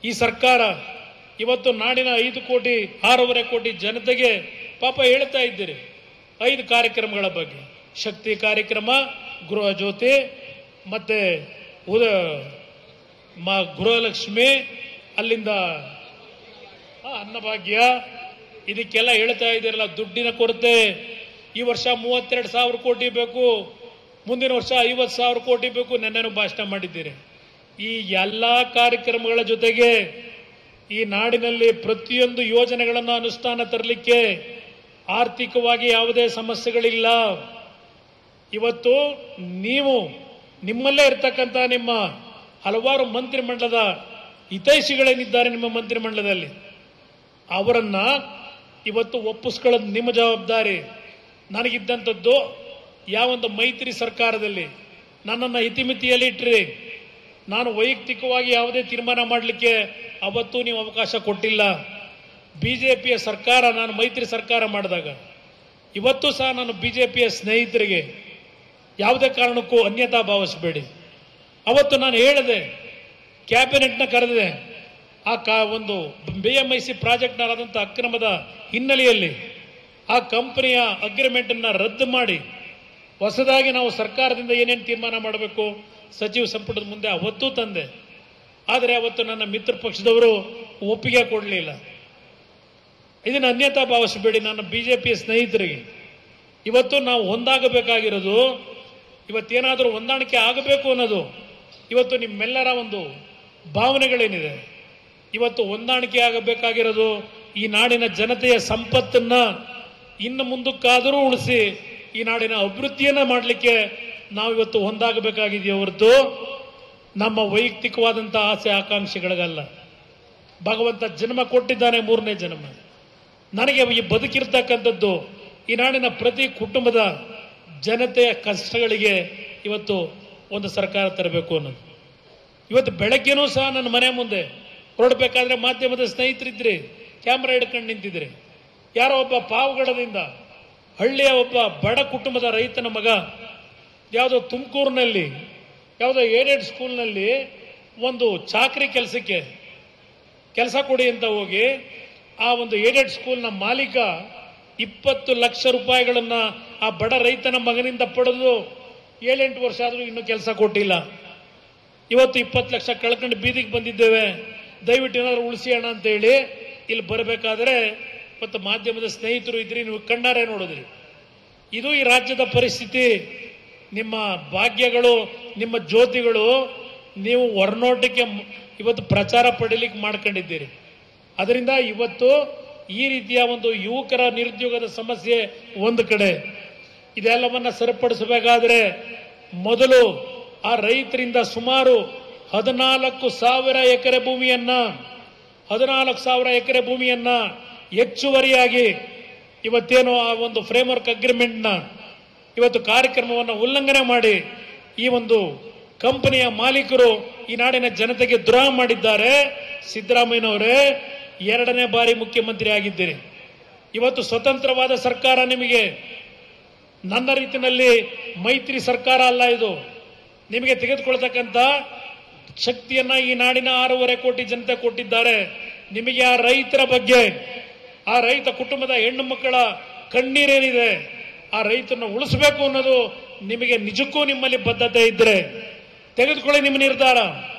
ಈ ಸರ್ಕಾರ ಇವತ್ತು ನಾಡಿನ ಐದು ಕೋಟಿ ಆರೂವರೆ ಕೋಟಿ ಜನತೆಗೆ ಪಾಪ ಹೇಳ್ತಾ ಇದ್ದೀರಿ ಐದು ಕಾರ್ಯಕ್ರಮಗಳ ಬಗ್ಗೆ ಶಕ್ತಿ ಕಾರ್ಯಕ್ರಮ ಗೃಹ ಜ್ಯೋತಿ ಮತ್ತೆ ಉದ ಮ ಗೃಹಲಕ್ಷ್ಮಿ ಅಲ್ಲಿಂದ ಆ, ಅನ್ನಭಾಗ್ಯ ಇದಕ್ಕೆಲ್ಲ ಹೇಳ್ತಾ ಇದ್ದೀರಲ್ಲ ದುಡ್ಡಿನ ಕೊರತೆ ಈ ವರ್ಷ ಮೂವತ್ತೆರಡು ಸಾವಿರ ಕೋಟಿ ಬೇಕು ಮುಂದಿನ ವರ್ಷ ಐವತ್ತು ಸಾವಿರ ಕೋಟಿ ಬೇಕು ನೆನ್ನೆನೂ ಭಾಷಣ ಮಾಡಿದ್ದೀರಿ ಈ ಎಲ್ಲ ಕಾರ್ಯಕ್ರಮಗಳ ಜೊತೆಗೆ ಈ ನಾಡಿನಲ್ಲಿ ಪ್ರತಿಯೊಂದು ಯೋಜನೆಗಳನ್ನು ಅನುಷ್ಠಾನ ತರಲಿಕ್ಕೆ ಆರ್ಥಿಕವಾಗಿ ಯಾವುದೇ ಸಮಸ್ಯೆಗಳಿಲ್ಲ ಇವತ್ತು ನೀವು ನಿಮ್ಮಲ್ಲೇ ಇರ್ತಕ್ಕಂಥ ನಿಮ್ಮ ಹಲವಾರು ಮಂತ್ರಿಮಂಡಲದ ಹಿತೈಷಿಗಳೇನಿದ್ದಾರೆ ನಿಮ್ಮ ಮಂತ್ರಿಮಂಡಲದಲ್ಲಿ ಅವರನ್ನ ಇವತ್ತು ಒಪ್ಪಿಸ್ಕೊಳ್ಳೋದು ನಿಮ್ಮ ಜವಾಬ್ದಾರಿ ನನಗಿದ್ದಂಥದ್ದು ಯಾವೊಂದು ಮೈತ್ರಿ ಸರ್ಕಾರದಲ್ಲಿ ನನ್ನನ್ನು ಇತಿಮಿತಿಯಲ್ಲಿ ಇಟ್ರಿ ನಾನು ವೈಯಕ್ತಿಕವಾಗಿ ಯಾವುದೇ ತೀರ್ಮಾನ ಮಾಡಲಿಕ್ಕೆ ಅವತ್ತು ನೀವು ಅವಕಾಶ ಕೊಟ್ಟಿಲ್ಲ ಬಿಜೆಪಿಯ ಸರ್ಕಾರ ನಾನು ಮೈತ್ರಿ ಸರ್ಕಾರ ಮಾಡಿದಾಗ ಇವತ್ತು ಸಹ ನಾನು ಬಿಜೆಪಿಯ ಸ್ನೇಹಿತರಿಗೆ ಯಾವುದೇ ಕಾರಣಕ್ಕೂ ಅನ್ಯತಾ ಭಾವಿಸಬೇಡಿ ಅವತ್ತು ನಾನು ಹೇಳಿದೆ ಕ್ಯಾಬಿನೆಟ್ನ ಕರೆದಿದೆ ಆ ಕಾ ಒಂದು ಬಿ ಎಂ ಐ ಸಿ ಪ್ರಾಜೆಕ್ಟ್ನಲ್ಲಾದಂಥ ಅಕ್ರಮದ ಹಿನ್ನೆಲೆಯಲ್ಲಿ ಆ ಕಂಪನಿಯ ಅಗ್ರಿಮೆಂಟನ್ನು ರದ್ದು ಮಾಡಿ ಹೊಸದಾಗಿ ನಾವು ಸರ್ಕಾರದಿಂದ ಏನೇನು ತೀರ್ಮಾನ ಮಾಡಬೇಕು ಸಚಿವ ಸಂಪುಟದ ಮುಂದೆ ಅವತ್ತೂ ತಂದೆ ಆದರೆ ಅವತ್ತು ನನ್ನ ಮಿತ್ರ ಪಕ್ಷದವರು ಒಪ್ಪಿಗೆ ಕೊಡಲಿಲ್ಲ ಇದನ್ನು ಅನ್ಯತಾ ಭಾವಿಸಬೇಡಿ ನನ್ನ ಬಿಜೆಪಿಯ ಸ್ನೇಹಿತರಿಗೆ ಇವತ್ತು ನಾವು ಹೊಂದಾಗಬೇಕಾಗಿರೋದು ಇವತ್ತೇನಾದರೂ ಹೊಂದಾಣಿಕೆ ಆಗಬೇಕು ಅನ್ನೋದು ಇವತ್ತು ನಿಮ್ಮೆಲ್ಲರ ಒಂದು ಭಾವನೆಗಳೇನಿದೆ ಇವತ್ತು ಹೊಂದಾಣಿಕೆ ಆಗಬೇಕಾಗಿರೋದು ಈ ನಾಡಿನ ಜನತೆಯ ಸಂಪತ್ತನ್ನ ಇನ್ನು ಮುಂದಕ್ಕಾದರೂ ಉಳಿಸಿ ಈ ನಾಡಿನ ಅಭಿವೃದ್ಧಿಯನ್ನ ಮಾಡಲಿಕ್ಕೆ ನಾವು ಇವತ್ತು ಹೊಂದಾಗಬೇಕಾಗಿದೆಯೋ ಹೊರತು ನಮ್ಮ ವೈಯಕ್ತಿಕವಾದಂತಹ ಆಸೆ ಆಕಾಂಕ್ಷೆಗಳಿಗಲ್ಲ ಭಗವಂತ ಜನ್ಮ ಕೊಟ್ಟಿದ್ದಾನೆ ಮೂರನೇ ಜನ್ಮ ನನಗೆ ಈ ಬದುಕಿರ್ತಕ್ಕಂಥದ್ದು ಈ ನಾಡಿನ ಪ್ರತಿ ಕುಟುಂಬದ ಜನತೆಯ ಕಷ್ಟಗಳಿಗೆ ಇವತ್ತು ಒಂದು ಸರ್ಕಾರ ತರಬೇಕು ಅನ್ನೋದು ಇವತ್ತು ಬೆಳಗ್ಗೆನೂ ಸಹ ನನ್ನ ಮನೆ ಮುಂದೆ ಹೊರಡಬೇಕಾದ್ರೆ ಮಾಧ್ಯಮದ ಸ್ನೇಹಿತರಿದ್ರಿ ಕ್ಯಾಮ್ರಾ ಹಿಡ್ಕೊಂಡು ನಿಂತಿದ್ರಿ ಯಾರೋ ಒಬ್ಬ ಪಾವಗಡದಿಂದ ಹಳ್ಳಿಯ ಒಬ್ಬ ಬಡ ಕುಟುಂಬದ ರೈತನ ಮಗ ಯಾವುದೋ ತುಮಕೂರಿನಲ್ಲಿ ಯಾವುದೋ ಏಡೆಡ್ ಸ್ಕೂಲ್ನಲ್ಲಿ ಒಂದು ಚಾಕರಿ ಕೆಲಸಕ್ಕೆ ಕೆಲಸ ಕೊಡಿ ಅಂತ ಹೋಗಿ ಆ ಒಂದು ಏಡೆಡ್ ಸ್ಕೂಲ್ನ ಮಾಲೀಕ ಇಪ್ಪತ್ತು ಲಕ್ಷ ರೂಪಾಯಿಗಳನ್ನ ಆ ಬಡ ರೈತನ ಮಗನಿಂದ ಪಡೆದು ಏಳೆಂಟು ವರ್ಷ ಆದರೂ ಇನ್ನೂ ಕೆಲಸ ಕೊಟ್ಟಿಲ್ಲ ಇವತ್ತು ಇಪ್ಪತ್ತು ಲಕ್ಷ ಕಳ್ಕೊಂಡು ಬೀದಿಗೆ ಬಂದಿದ್ದೇವೆ ದಯವಿಟ್ಟು ಏನಾದ್ರು ಉಳಿಸಿ ಅಣ್ಣ ಅಂತ ಹೇಳಿ ಇಲ್ಲಿ ಬರಬೇಕಾದ್ರೆ ಇವತ್ತು ಮಾಧ್ಯಮದ ಸ್ನೇಹಿತರು ಇದ್ರಿ ನೀವು ಕಣ್ಣಾರೆ ನೋಡಿದ್ರಿ ಇದು ಈ ರಾಜ್ಯದ ಪರಿಸ್ಥಿತಿ ನಿಮ್ಮ ಭಾಗ್ಯಗಳು ನಿಮ್ಮ ಜ್ಯೋತಿಗಳು ನೀವು ಹೊರನೋಟಕ್ಕೆ ಮ್- ಇವತ್ತು ಪ್ರಚಾರ ಪಡೀಲಿಕ್ಕೆ ಮಾಡ್ಕೊಂಡಿದ್ದೀರಿ ಅದರಿಂದ ಇವತ್ತು ಈ ರೀತಿಯ ಒಂದು ಯುವಕರ ನಿರುದ್ಯೋಗದ ಸಮಸ್ಯೆ ಒಂದು ಕಡೆ ಇದೆಲ್ಲವನ್ನ ಸರಿಪಡಿಸಬೇಕಾದ್ರೆ ಮೊದಲು ಆ ರೈತರಿಂದ ಸುಮಾರು ಹದಿನಾಲ್ಕು ಸಾವಿರ ಎಕರೆ ಭೂಮಿಯನ್ನ ಹದಿನಾಲ್ಕು ಸಾವಿರ ಎಕರೆ ಭೂಮಿಯನ್ನ ಹೆಚ್ಚುವರಿಯಾಗಿ ಇವತ್ತೇನು ಆ ಒಂದು ಫ್ರೇಮ್ವರ್ಕ್ ಅಗ್ರಿಮೆಂಟ್ನ ಇವತ್ತು ಕಾರ್ಯಕ್ರಮವನ್ನು ಉಲ್ಲಂಘನೆ ಮಾಡಿ ಈ ಒಂದು ಕಂಪನಿಯ ಮಾಲೀಕರು ಈ ನಾಡಿನ ಜನತೆಗೆ ದ್ರೋಹ ಮಾಡಿದ್ದಾರೆ ಸಿದ್ದರಾಮಯ್ಯನವರೇ ಎರಡನೇ ಬಾರಿ ಮುಖ್ಯಮಂತ್ರಿ ಆಗಿದ್ದೀರಿ ಇವತ್ತು ಸ್ವತಂತ್ರವಾದ ಸರ್ಕಾರ ನಿಮಗೆ ನನ್ನ ರೀತಿಯಲ್ಲಿ ಮೈತ್ರಿ ಸರ್ಕಾರ ಅಲ್ಲ ಇದು ನಿಮಗೆ ತೆಗೆದುಕೊಳ್ತಕ್ಕಂಥ ಶಕ್ತಿಯನ್ನ ಈ ನಾಡಿನ ಆರೂವರೆ ಕೋಟಿ ಜನತೆ ಕೊಟ್ಟಿದ್ದಾರೆ ನಿಮಗೆ ಆ ರೈತರ ಬಗ್ಗೆ ಆ ರೈತ ಕುಟುಂಬದ ಹೆಣ್ಣು ಮಕ್ಕಳ ಕಣ್ಣೀರೇನಿದೆ ಆ ರೈತನ ಉಳಿಸಬೇಕು ಅನ್ನೋದು ನಿಮಗೆ ನಿಜಕ್ಕೂ ನಿಮ್ಮಲ್ಲಿ ಬದ್ಧತೆ ಇದ್ರೆ ತೆಗೆದುಕೊಳ್ಳಿ ನಿಮ್ಮ ನಿರ್ಧಾರ